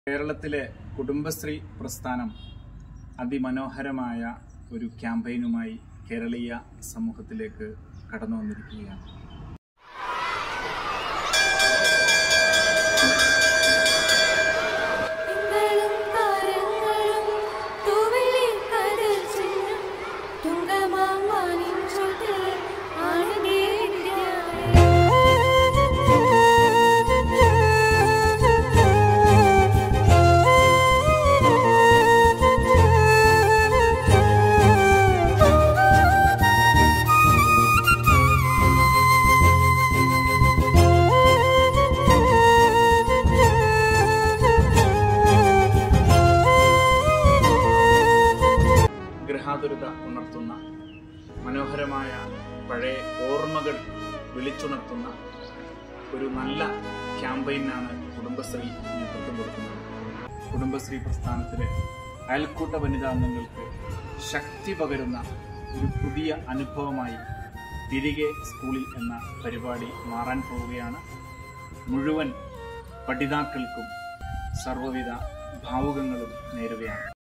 കേരളത്തിലെ കുടുംബശ്രീ പ്രസ്ഥാനം അതിമനോഹരമായ ഒരു ക്യാമ്പയിനുമായി കേരളീയ സമൂഹത്തിലേക്ക് കടന്നു വന്നിരിക്കുകയാണ് തിങ്കളും താരങ്ങളും തൂവെള്ളി കടൽ ചിന്നും തുങ്കമാമാനിൻ ചുട്ടിൽ ഗൃഹാതുരത ഉണർത്തുന്ന മനോഹരമായ പഴയ ഓർമ്മകൾ വിളിച്ചുണർത്തുന്ന ഒരു നല്ല ക്യാമ്പയിനാണ് കുടുംബശ്രീ നേതൃത്വം കൊടുക്കുന്നത് കുടുംബശ്രീ പ്രസ്ഥാനത്തിലെ അയൽക്കൂട്ട വനിതാ അംഗങ്ങൾക്ക് ശക്തി പകരുന്ന ഒരു പുതിയ അനുഭവമായി തിരികെ സ്കൂളിൽ എന്ന പരിപാടി മാറാൻ പോവുകയാണ് മുഴുവൻ പഠിതാക്കൾക്കും സർവ്വവിധ ഭാവുകങ്ങളും നേരുകയാണ്